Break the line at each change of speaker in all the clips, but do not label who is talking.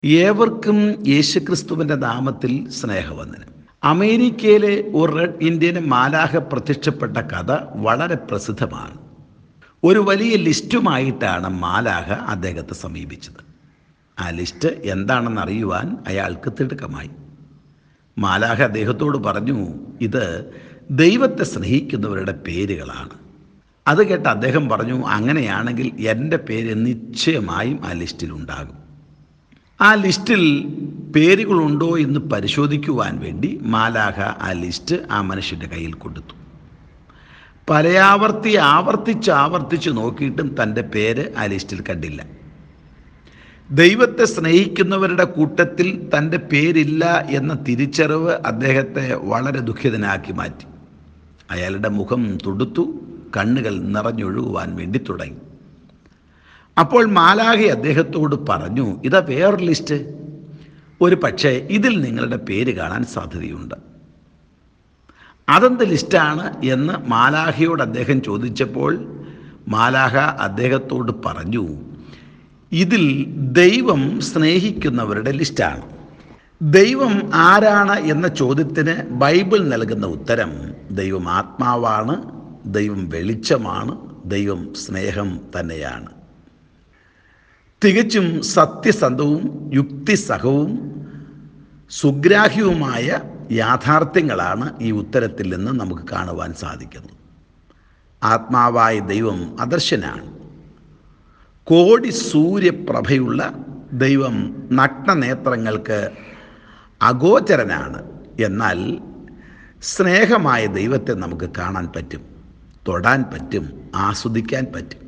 ഏവർക്കും യേശുക്രിസ്തുവിൻ്റെ നാമത്തിൽ സ്നേഹവന്ദനം അമേരിക്കയിലെ ഒരു റെഡ് ഇന്ത്യൻ മാലാഹ പ്രത്യക്ഷപ്പെട്ട കഥ വളരെ പ്രസിദ്ധമാണ് ഒരു വലിയ ലിസ്റ്റുമായിട്ടാണ് മാലാഹ അദ്ദേഹത്തെ സമീപിച്ചത് ആ ലിസ്റ്റ് എന്താണെന്ന് അറിയുവാൻ അയാൾക്ക് തിടുക്കമായി മാലാഹ അദ്ദേഹത്തോട് പറഞ്ഞു ഇത് ദൈവത്തെ സ്നേഹിക്കുന്നവരുടെ പേരുകളാണ് അത് കേട്ട് അദ്ദേഹം പറഞ്ഞു അങ്ങനെയാണെങ്കിൽ എൻ്റെ പേര് നിശ്ചയമായും ആ ലിസ്റ്റിലുണ്ടാകും ആ ലിസ്റ്റിൽ പേരുകളുണ്ടോ എന്ന് പരിശോധിക്കുവാൻ വേണ്ടി മാലാഹ ആ ലിസ്റ്റ് ആ മനുഷ്യൻ്റെ കയ്യിൽ കൊടുത്തു പലയാവർത്തി ആവർത്തിച്ച് ആവർത്തിച്ച് നോക്കിയിട്ടും തൻ്റെ പേര് ആ ലിസ്റ്റിൽ കണ്ടില്ല ദൈവത്തെ സ്നേഹിക്കുന്നവരുടെ കൂട്ടത്തിൽ തൻ്റെ പേരില്ല എന്ന തിരിച്ചറിവ് അദ്ദേഹത്തെ വളരെ ദുഃഖിതനാക്കി മാറ്റി അയാളുടെ മുഖം തുടുത്തു കണ്ണുകൾ നിറഞ്ഞൊഴുകുവാൻ വേണ്ടി തുടങ്ങി അപ്പോൾ മാലാഹി അദ്ദേഹത്തോട് പറഞ്ഞു ഇതാ വേറൊരു ലിസ്റ്റ് ഒരു പക്ഷേ ഇതിൽ നിങ്ങളുടെ പേര് കാണാൻ സാധ്യതയുണ്ട് അതെന്ത് ലിസ്റ്റാണ് എന്ന് മാലാഹയോട് അദ്ദേഹം ചോദിച്ചപ്പോൾ മാലാഹ അദ്ദേഹത്തോട് പറഞ്ഞു ഇതിൽ ദൈവം സ്നേഹിക്കുന്നവരുടെ ലിസ്റ്റാണ് ദൈവം ആരാണ് എന്ന ചോദ്യത്തിന് ബൈബിൾ നൽകുന്ന ഉത്തരം ദൈവം ആത്മാവാണ് ദൈവം വെളിച്ചമാണ് ദൈവം സ്നേഹം തന്നെയാണ് തികച്ചും സത്യസന്ധവും യുക്തിസഹവും സുഗ്രാഹ്യവുമായ യാഥാർത്ഥ്യങ്ങളാണ് ഈ ഉത്തരത്തിൽ നിന്ന് നമുക്ക് കാണുവാൻ സാധിക്കുന്നത് ആത്മാവായ ദൈവം അദർശനാണ് കോടി സൂര്യപ്രഭയുള്ള ദൈവം നഗ്നനേത്രങ്ങൾക്ക് അഗോചരനാണ് എന്നാൽ സ്നേഹമായ ദൈവത്തെ നമുക്ക് കാണാൻ പറ്റും തൊടാൻ പറ്റും ആസ്വദിക്കാൻ പറ്റും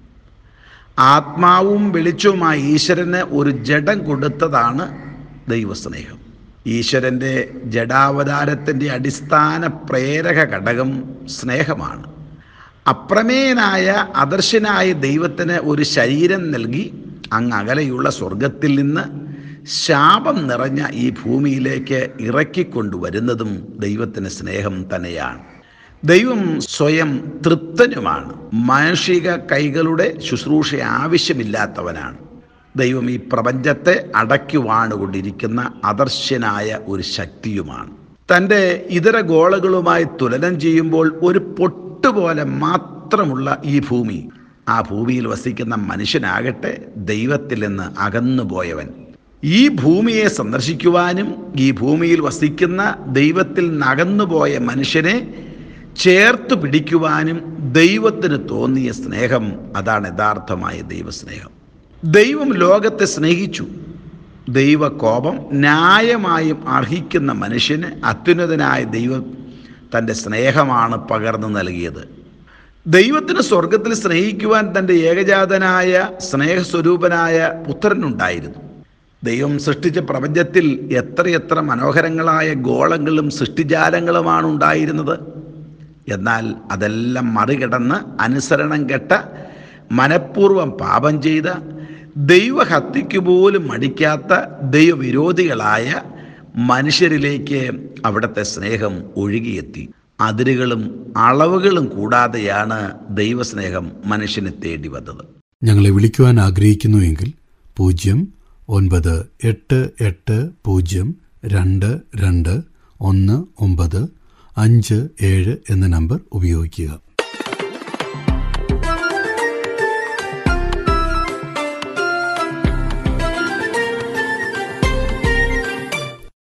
ആത്മാവും വെളിച്ചവുമായ ഈശ്വരന് ഒരു ജഡം കൊടുത്തതാണ് ദൈവസ്നേഹം ഈശ്വരൻ്റെ ജഡാവതാരത്തിൻ്റെ അടിസ്ഥാന പ്രേരക ഘടകം സ്നേഹമാണ് അപ്രമേയനായ അദർശനായ ദൈവത്തിന് ഒരു ശരീരം നൽകി അങ്ങ് അകലെയുള്ള സ്വർഗത്തിൽ നിന്ന് ശാപം നിറഞ്ഞ ഈ ഭൂമിയിലേക്ക് ഇറക്കിക്കൊണ്ടുവരുന്നതും ദൈവത്തിന് സ്നേഹം തന്നെയാണ് ദൈവം സ്വയം തൃപ്തനുമാണ് മാനുഷിക കൈകളുടെ ശുശ്രൂഷ ആവശ്യമില്ലാത്തവനാണ് ദൈവം ഈ പ്രപഞ്ചത്തെ അടയ്ക്കുവാണുകൊണ്ടിരിക്കുന്ന അദർശ്യനായ ഒരു ശക്തിയുമാണ് തൻ്റെ ഇതര ഗോളകളുമായി തുലനം ചെയ്യുമ്പോൾ ഒരു പൊട്ടുപോലെ മാത്രമുള്ള ഈ ഭൂമി ആ ഭൂമിയിൽ വസിക്കുന്ന മനുഷ്യനാകട്ടെ ദൈവത്തിൽ നിന്ന് അകന്നുപോയവൻ ഈ ഭൂമിയെ സന്ദർശിക്കുവാനും ഈ ഭൂമിയിൽ വസിക്കുന്ന ദൈവത്തിൽ നകന്നുപോയ മനുഷ്യനെ ചേർത്ത് പിടിക്കുവാനും ദൈവത്തിന് തോന്നിയ സ്നേഹം അതാണ് യഥാർത്ഥമായ ദൈവസ്നേഹം ദൈവം ലോകത്തെ സ്നേഹിച്ചു ദൈവകോപം ന്യായമായും അർഹിക്കുന്ന മനുഷ്യന് അത്യുന്നതനായ ദൈവം തൻ്റെ സ്നേഹമാണ് പകർന്നു നൽകിയത് ദൈവത്തിന് സ്വർഗത്തിൽ സ്നേഹിക്കുവാൻ തൻ്റെ ഏകജാതനായ സ്നേഹസ്വരൂപനായ പുത്രനുണ്ടായിരുന്നു ദൈവം സൃഷ്ടിച്ച പ്രപഞ്ചത്തിൽ എത്രയെത്ര മനോഹരങ്ങളായ ഗോളങ്ങളും സൃഷ്ടിജാലങ്ങളുമാണ് ഉണ്ടായിരുന്നത് എന്നാൽ അതെല്ലാം മറികടന്ന് അനുസരണം കെട്ട മനഃപൂർവ്വം പാപം ചെയ്ത ദൈവഹത്യയ്ക്ക് പോലും മടിക്കാത്ത ദൈവവിരോധികളായ മനുഷ്യരിലേക്ക് അവിടുത്തെ സ്നേഹം ഒഴുകിയെത്തി അതിരുകളും അളവുകളും കൂടാതെയാണ് ദൈവസ്നേഹം മനുഷ്യനെ തേടി വന്നത്
ഞങ്ങളെ വിളിക്കുവാൻ ആഗ്രഹിക്കുന്നുവെങ്കിൽ പൂജ്യം ഒൻപത് എട്ട് എട്ട് പൂജ്യം രണ്ട് രണ്ട് ഒന്ന് ഒമ്പത് അഞ്ച് ഏഴ് എന്ന നമ്പർ ഉപയോഗിക്കുക